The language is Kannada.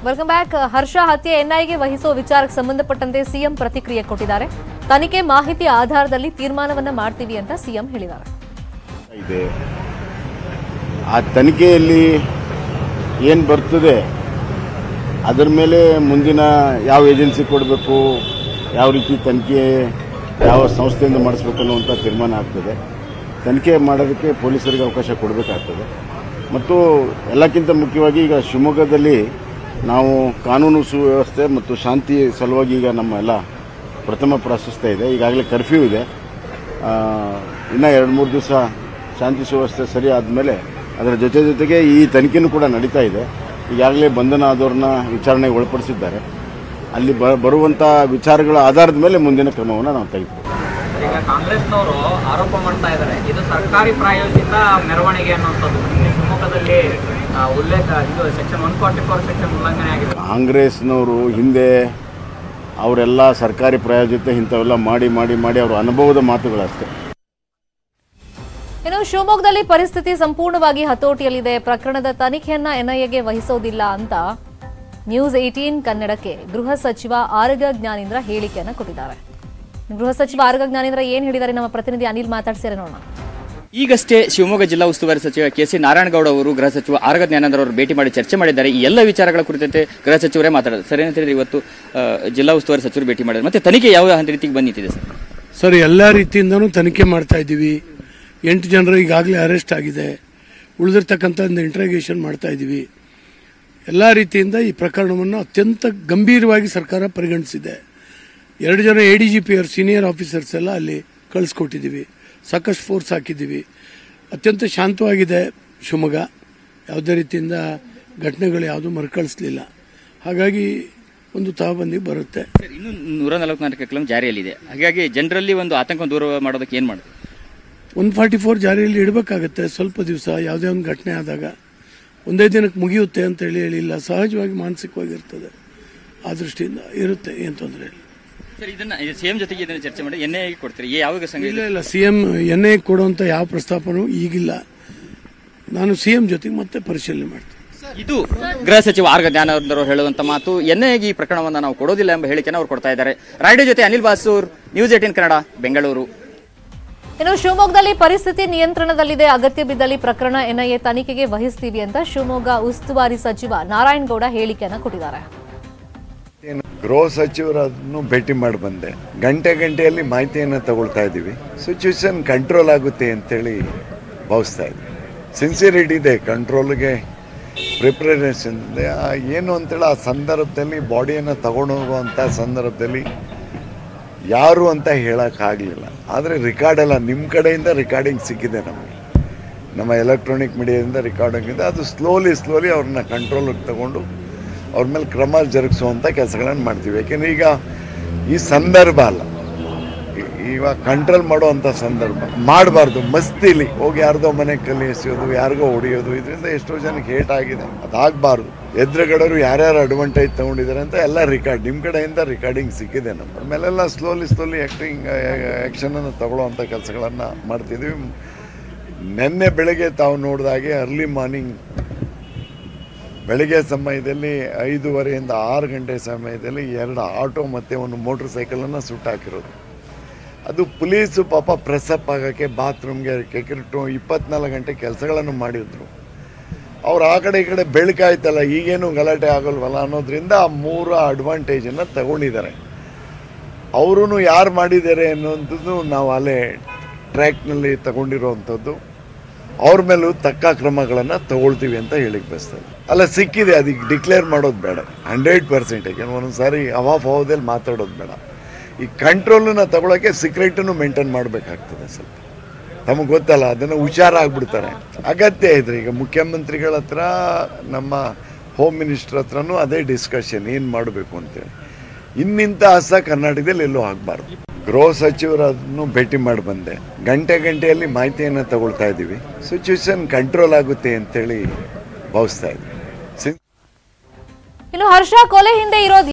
ವೆಲ್ಕಮ್ ಬ್ಯಾಕ್ ಹರ್ಷ ಹತ್ಯೆ ಎನ್ಐಗೆ ವಹಿಸುವ ವಿಚಾರಕ್ಕೆ ಸಂಬಂಧಪಟ್ಟಂತೆ ಸಿಎಂ ಪ್ರತಿಕ್ರಿಯೆ ಕೊಟ್ಟಿದ್ದಾರೆ ತನಿಖೆ ಮಾಹಿತಿ ಆಧಾರದಲ್ಲಿ ತೀರ್ಮಾನವನ್ನ ಮಾಡ್ತೀವಿ ಅಂತ ಸಿಎಂ ಹೇಳಿದ್ದಾರೆ ಇದೆ ಆ ತನಿಖೆಯಲ್ಲಿ ಏನು ಬರ್ತದೆ ಅದರ ಮೇಲೆ ಮುಂದಿನ ಯಾವ ಏಜೆನ್ಸಿ ಕೊಡಬೇಕು ಯಾವ ರೀತಿ ತನಿಖೆ ಯಾವ ಸಂಸ್ಥೆಯಿಂದ ಮಾಡಿಸ್ಬೇಕು ಅನ್ನುವಂಥ ತೀರ್ಮಾನ ಆಗ್ತದೆ ತನಿಖೆ ಮಾಡೋದಕ್ಕೆ ಪೊಲೀಸರಿಗೆ ಅವಕಾಶ ಕೊಡಬೇಕಾಗ್ತದೆ ಮತ್ತು ಎಲ್ಲಕ್ಕಿಂತ ಮುಖ್ಯವಾಗಿ ಈಗ ಶಿವಮೊಗ್ಗದಲ್ಲಿ ನಾವು ಕಾನೂನು ಸುವ್ಯವಸ್ಥೆ ಮತ್ತು ಶಾಂತಿ ಸಲುವಾಗಿ ಈಗ ನಮ್ಮ ಎಲ್ಲ ಪ್ರಥಮ ಪ್ರಾಶಸ್ತ್ಯ ಇದೆ ಈಗಾಗಲೇ ಕರ್ಫ್ಯೂ ಇದೆ ಆ, ಇನ್ನು ಎರಡು ಮೂರು ದಿವಸ ಶಾಂತಿ ಸುವ್ಯವಸ್ಥೆ ಸರಿ ಆದಮೇಲೆ ಅದರ ಜೊತೆ ಜೊತೆಗೆ ಈ ತನಿಖೆನೂ ಕೂಡ ನಡೀತಾ ಇದೆ ಈಗಾಗಲೇ ಬಂಧನ ಆದವ್ರನ್ನ ವಿಚಾರಣೆಗೆ ಒಳಪಡಿಸಿದ್ದಾರೆ ಅಲ್ಲಿ ಬ ಬರುವಂಥ ವಿಚಾರಗಳ ಆಧಾರದ ಮೇಲೆ ಮುಂದಿನ ಕ್ರಮವನ್ನು ನಾವು ತೆಗೆದುಕೊಳ್ತೀವಿ ಈಗ ಕಾಂಗ್ರೆಸ್ನವರು ಆರೋಪ ಮಾಡ್ತಾ ಇದ್ದಾರೆ ಇದು ಸರ್ಕಾರಿ ಪ್ರಾಯೋಜಿತ ಮೆರವಣಿಗೆ ಅನ್ನುವಂಥದ್ದು ನಿನ್ನೆ ಶಿವಮೊಗ್ಗದಲ್ಲಿ ಆ, ಉಲ್ಲೇಖ ಇದು section one forty four section ಉಲ್ಲಂಘನೆ ಆಗಿದೆ ಕಾಂಗ್ರೆಸ್ನವರು ಹಿಂದೆ ಅವರೆಲ್ಲ ಸರ್ಕಾರಿ ಪ್ರಾಯೋಜಿತ ಇಂಥವೆಲ್ಲ ಮಾಡಿ ಮಾಡಿ ಮಾಡಿ ಅವರ ಅನುಭವದ ಮಾತುಗಳಷ್ಟೇ ಇನ್ನು ಶಿವಮೊಗ್ಗದಲ್ಲಿ ಪರಿಸ್ಥಿತಿ ಸಂಪೂರ್ಣವಾಗಿ ಹತೋಟಿಯಲ್ಲಿದೆ ಪ್ರಕರಣದ ತನಿಖೆಯನ್ನ ಎನ್ಐಎಗೆ ವಹಿಸೋದಿಲ್ಲ ಅಂತ ನ್ಯೂಸ್ ಏಟೀನ್ ಕನ್ನಡಕ್ಕೆ ಗೃಹ ಸಚಿವ ಆರಗ ಜ್ಞಾನೇಂದ್ರ ಹೇಳಿಕೆಯನ್ನ ಕೊಟ್ಟಿದ್ದಾರೆ ಗೃಹ ಸಚಿವ ಆರಗ ಜ್ಞಾನೇಂದ್ರ ಏನ್ ಹೇಳಿದ್ದಾರೆ ನಮ್ಮ ಪ್ರತಿನಿಧಿ ಅನಿಲ್ ಮಾತಾಡ್ಸಿದ್ರೆ ನೋಡೋಣ ಈಗಷ್ಟೇ ಶಿವಮೊಗ್ಗ ಜಿಲ್ಲಾ ಉಸ್ತುವಾರಿ ಸಚಿವ ಕೆ ಸಿ ನಾರಾಯಣಗೌಡ ಅವರು ಗೃಹ ಸಚಿವ ಆರಗ ಜ್ಞಾನೇಂದ್ರ ಅವರು ಭೇಟಿ ಮಾಡಿ ಚರ್ಚೆ ಮಾಡಿದ್ದಾರೆ ಈ ಎಲ್ಲ ವಿಚಾರಗಳ ಕುರಿತಂತೆ ಗೃಹ ಸಚಿವರೇ ಮಾತಾಡಿದ್ದಾರೆ ಸರ್ ಏನಂತ ಹೇಳಿದ್ರೆ ಇವತ್ತು ಆ, ಜಿಲ್ಲಾ ಉಸ್ತುವಾರಿ ಸಚಿವರು ಭೇಟಿ ಮಾಡಿದ್ದಾರೆ ಮತ್ತೆ ತನಿಖೆ ಯಾವ ರೀತಿಗೆ ಬಂದಿತ್ತಿದೆ ಸರ್ ಸರ್ ಎಲ್ಲ ರೀತಿಯಿಂದನೂ ತನಿಖೆ ಮಾಡ್ತಾ ಇದ್ದೀವಿ ಎಂಟು ಜನರು ಈಗಾಗಲೇ ಅರೆಸ್ಟ್ ಆಗಿದೆ ಉಳಿದಿರ್ತಕ್ಕಂಥ ಒಂದು ಇಂಟ್ರಾಗೇಷನ್ ಮಾಡ್ತಾ ಇದ್ದೀವಿ ಎಲ್ಲ ರೀತಿಯಿಂದ ಈ ಪ್ರಕರಣವನ್ನು ಅತ್ಯಂತ ಗಂಭೀರವಾಗಿ ಸರ್ಕಾರ ಪರಿಗಣಿಸಿದೆ ಎರಡು ಜನ ಎ ಡಿ ಜಿ ಪಿ ಅವ್ರ ಸೀನಿಯರ್ ಆಫೀಸರ್ಸ್ ಎಲ್ಲ ಅಲ್ಲಿ ಕಳಿಸ್ಕೊಟ್ಟಿದ್ದೀವಿ ಸಾಕಷ್ಟು ಫೋರ್ಸ್ ಹಾಕಿದ್ದೀವಿ ಅತ್ಯಂತ ಶಾಂತವಾಗಿದೆ ಶಿವಮೊಗ್ಗ ಯಾವುದೇ ರೀತಿಯಿಂದ ಘಟನೆಗಳು ಯಾವುದೂ ಮರುಕಳಿಸ್ಲಿಲ್ಲ ಹಾಗಾಗಿ ಒಂದು ತಹಬಂದಿ ಬರುತ್ತೆ ಸರ್ ಇನ್ನು ನೂರ ನಲವತ್ನಾಲ್ಕು ಕಲಂ ಜಾರಿಯಲ್ಲಿದೆ ಹಾಗಾಗಿ ಜನರಲ್ಲಿ ಒಂದು ಆತಂಕ ದೂರ ಮಾಡೋದಕ್ಕೆ ಏನು ಮಾಡುತ್ತೆ ಒನ್ ಫಾರ್ಟಿ ಫೋರ್ ಜಾರಿಯಲ್ಲಿ ಇಡಬೇಕಾಗತ್ತೆ ಸ್ವಲ್ಪ ದಿವಸ ಯಾವುದೇ ಒಂದು ಘಟನೆ ಆದಾಗ ಒಂದೇ ದಿನಕ್ಕೆ ಮುಗಿಯುತ್ತೆ ಅಂತ ಹೇಳಿ ಹೇಳಿಲ್ಲ ಸಹಜವಾಗಿ ಮಾನಸಿಕವಾಗಿರ್ತದೆ ಆ ದೃಷ್ಟಿಯಿಂದ ಇರುತ್ತೆ ಏನು ತೊಂದರೆ ಇಲ್ಲ ಸರ್ ಇದನ್ನ ಸಿಎಂ ಜೊತೆಗೆ ಇದನ್ನ ಚರ್ಚೆ ಮಾಡಿ ಎನ್ಐ ಕೊಡ್ತೀರಿ ಯಾವಾಗ ಸಂಘ ಇಲ್ಲ ಇಲ್ಲ ಸಿ ಎಂ ಎನ್ ಐ ಕೊಡುವಂಥ ಯಾವ ಪ್ರಸ್ತಾಪನೂ ಈಗಿಲ್ಲ ನಾನು ಸಿ ಎಂ ಜೊತೆಗೆ ಮತ್ತೆ ಪರಿಶೀಲನೆ ಮಾಡ್ತೀನಿ ಇದು ಗೃಹ ಸಚಿವ ಆರ್ಗ ಜ್ಞಾನೇಂದ್ರ ಅವರು ಹೇಳುವಂತ ಮಾತು ಎನ್ಐಗೆ ಈ ಪ್ರಕರಣವನ್ನು ನಾವು ಕೊಡೋದಿಲ್ಲ ಎಂಬ ಹೇಳಿಕೆಯನ್ನು ಅವರು ಕೊಡ್ತಾ ಇದ್ದಾರೆ ರಾಯ್ಡೆ ಜೊತೆ ಅನಿಲ್ ಬಾಸೂರ್ ನ್ಯೂಸ್ ಏಟೀನ್ ಕನ್ನಡ ಬೆಂಗಳೂರು ಇನ್ನು ಶಿವಮೊಗ್ಗದಲ್ಲಿ ಪರಿಸ್ಥಿತಿ ನಿಯಂತ್ರಣದಲ್ಲಿದೆ ಅಗತ್ಯ ಬಿದ್ದಲ್ಲಿ ಪ್ರಕರಣ ಎನ್ಐಎ ತನಿಖೆಗೆ ವಹಿಸ್ತೀವಿ ಅಂತ ಶಿವಮೊಗ್ಗ ಉಸ್ತುವಾರಿ ಸಚಿವ ನಾರಾಯಣಗೌಡ ಹೇಳಿಕೆಯನ್ನ ಕೊಟ್ಟಿದ್ದಾರೆ ಏನು ಗೃಹ ಸಚಿವರನ್ನು ಭೇಟಿ ಮಾಡಿ ಬಂದೆ ಗಂಟೆ ಗಂಟೆಯಲ್ಲಿ ಮಾಹಿತಿಯನ್ನು ತಗೊಳ್ತಾ ಇದ್ದೀವಿ ಸಿಚುವೇಶನ್ ಕಂಟ್ರೋಲ್ ಆಗುತ್ತೆ ಅಂತೇಳಿ ಭಾವಿಸ್ತಾ ಇದ್ವಿ ಸಿನ್ಸಿಯರಿಟಿ ಇದೆ ಕಂಟ್ರೋಲ್ಗೆ ಪ್ರಿಪ್ರೇಷನ್ ಇದೆ ಆ ಏನು ಅಂತೇಳಿ ಆ ಸಂದರ್ಭದಲ್ಲಿ ಬಾಡಿಯನ್ನು ತಗೊಂಡು ಹೋಗುವಂಥ ಸಂದರ್ಭದಲ್ಲಿ ಯಾರು ಅಂತ ಹೇಳೋಕ್ಕಾಗಲಿಲ್ಲ ಆದರೆ ರಿಕಾರ್ಡ್ ಎಲ್ಲ ನಿಮ್ಮ ಕಡೆಯಿಂದ ರಿಕಾರ್ಡಿಂಗ್ ಸಿಕ್ಕಿದೆ ನಮಗೆ ನಮ್ಮ ಎಲೆಕ್ಟ್ರಾನಿಕ್ ಮೀಡಿಯಾದಿಂದ ರೆಕಾರ್ಡಿಂಗ್ ಇದೆ ಅದು ಸ್ಲೋಲಿ ಸ್ಲೋಲಿ ಅವ್ರನ್ನ ಕಂಟ್ರೋಲಿಗೆ ತಗೊಂಡು ಅವ್ರ ಮೇಲೆ ಕ್ರಮ ಜರುಗಿಸುವಂಥ ಕೆಲಸಗಳನ್ನು ಮಾಡ್ತೀವಿ ಯಾಕೆಂದರೆ ಈಗ ಈ ಸಂದರ್ಭ ಅಲ್ಲ ಈ- ಇವಾಗ ಕಂಟ್ರೋಲ್ ಮಾಡುವಂಥ ಸಂದರ್ಭ ಮಾಡಬಾರ್ದು ಮಸ್ತಿಲಿ ಹೋಗಿ ಯಾರ್ದೋ ಮನೆ ಕಲ್ಲಿ ಎಸೆಯೋದು ಯಾರಿಗೋ ಹೊಡೆಯೋದು ಇದರಿಂದ ಎಷ್ಟೋ ಜನಕ್ಕೆ ಹೇಟ್ ಆಗಿದೆ ಅದಾಗಬಾರ್ದು ಎದುರುಗಡೆಯವರು ಯಾರ್ಯಾರು ಅಡ್ವಾಂಟೇಜ್ ತೊಗೊಂಡಿದ್ದಾರೆ ಅಂತ ಎಲ್ಲ ರಿಕಾರ್ಡ್ ನಿಮ್ಮ ಕಡೆಯಿಂದ ರಿಕಾರ್ಡಿಂಗ್ ಸಿಕ್ಕಿದೆ ನಮ್ಮ ಆಮೇಲೆಲ್ಲ ಸ್ಲೋಲಿ ಸ್ಲೋಲಿ ಆ್ಯಕ್ಟಿಂಗ್ ಆ್ಯಕ್ಷನನ್ನು ತಗೊಳ್ಳುವಂಥ ಕೆಲಸಗಳನ್ನು ಮಾಡ್ತಿದ್ವಿ ನಿನ್ನೆ ಬೆಳಗ್ಗೆ ತಾವು ನೋಡಿದ ಹಾಗೆ ಅರ್ಲಿ ಮಾರ್ನಿಂಗ್ ಬೆಳಗ್ಗೆ ಸಮಯದಲ್ಲಿ ಐದೂವರೆಯಿಂದ ಆರು ಗಂಟೆ ಸಮಯದಲ್ಲಿ ಎರಡು ಆಟೋ ಮತ್ತು ಒಂದು ಮೋಟ್ರ್ ಸೈಕಲನ್ನು ಸುಟ್ಟಾಕಿರೋದು ಅದು ಪೊಲೀಸು ಪಾಪ ಪ್ರೆಸ್ಅಪ್ ಆಗೋಕ್ಕೆ ಬಾತ್ರೂಮ್ಗೆ ಕೆಕ್ರಿಟ್ಟು ಇಪ್ಪತ್ನಾಲ್ಕು ಗಂಟೆ ಕೆಲಸಗಳನ್ನು ಮಾಡಿದ್ರು ಅವ್ರು ಆ ಕಡೆ ಈ ಕಡೆ ಬೆಳಕಾಯ್ತಲ್ಲ ಈಗೇನು ಗಲಾಟೆ ಆಗೋಲ್ವಲ್ಲ ಅನ್ನೋದ್ರಿಂದ ಆ ಮೂರು ಅಡ್ವಾಂಟೇಜನ್ನು ತಗೊಂಡಿದ್ದಾರೆ ಅವರು ಯಾರು ಮಾಡಿದ್ದಾರೆ ಅನ್ನೋಂಥದ್ದು ನಾವು ಅಲ್ಲೇ ಟ್ರ್ಯಾಕ್ನಲ್ಲಿ ತಗೊಂಡಿರೋವಂಥದ್ದು ಅವ್ರ ಮೇಲೂ ತಕ್ಕ ಕ್ರಮಗಳನ್ನು ತಗೊಳ್ತೀವಿ ಅಂತ ಹೇಳಿಕ್ ಬಯಸ್ತದೆ ಅಲ್ಲ ಸಿಕ್ಕಿದೆ ಅದಕ್ಕೆ ಡಿಕ್ಲೇರ್ ಮಾಡೋದು ಬೇಡ ಹಂಡ್ರೆಡ್ ಪರ್ಸೆಂಟ್ ಯಾಕೆಂದ್ರೆ ಒಂದೊಂದು ಸಾರಿ ಅವಾಫಾವದಲ್ಲಿ ಮಾತಾಡೋದು ಬೇಡ ಈ ಕಂಟ್ರೋಲನ್ನ ತಗೊಳಕ್ಕೆ ಸೀಕ್ರೆಟನ್ನು ಮೇಂಟೈನ್ ಮಾಡಬೇಕಾಗ್ತದೆ ಸ್ವಲ್ಪ ತಮಗೆ ಗೊತ್ತಲ್ಲ ಅದನ್ನು ಹುಷಾರಾಗ್ಬಿಡ್ತಾರೆ ಅಗತ್ಯ ಇದ್ರೆ ಈಗ ಮುಖ್ಯಮಂತ್ರಿಗಳ ಹತ್ರ ನಮ್ಮ ಹೋಮ್ ಮಿನಿಸ್ಟರ್ ಹತ್ರನೂ ಅದೇ ಡಿಸ್ಕಷನ್ ಏನು ಮಾಡಬೇಕು ಅಂತೇಳಿ ಇನ್ನಿಂತ ಹಸ ಕರ್ನಾಟಕದಲ್ಲಿ ಎಲ್ಲೂ ಆಗಬಾರ್ದು ಗೃಹ ಸಚಿವರನ್ನು ಭೇಟಿ ಮಾಡಿ ಬಂದೆ ಗಂಟೆ ಗಂಟೆಯಲ್ಲಿ ಮಾಹಿತಿಯನ್ನು ತಗೊಳ್ತಾ ಇದ್ದೀವಿ ಸಿಚುವೇಶನ್ ಕಂಟ್ರೋಲ್ ಆಗುತ್ತೆ ಅಂತೇಳಿ ಭಾವಿಸ್ತಾ ಇದ್ವಿ ಇನ್ನು ಹರ್ಷ ಕೊಲೆ ಹಿಂದೆ ಇರೋದು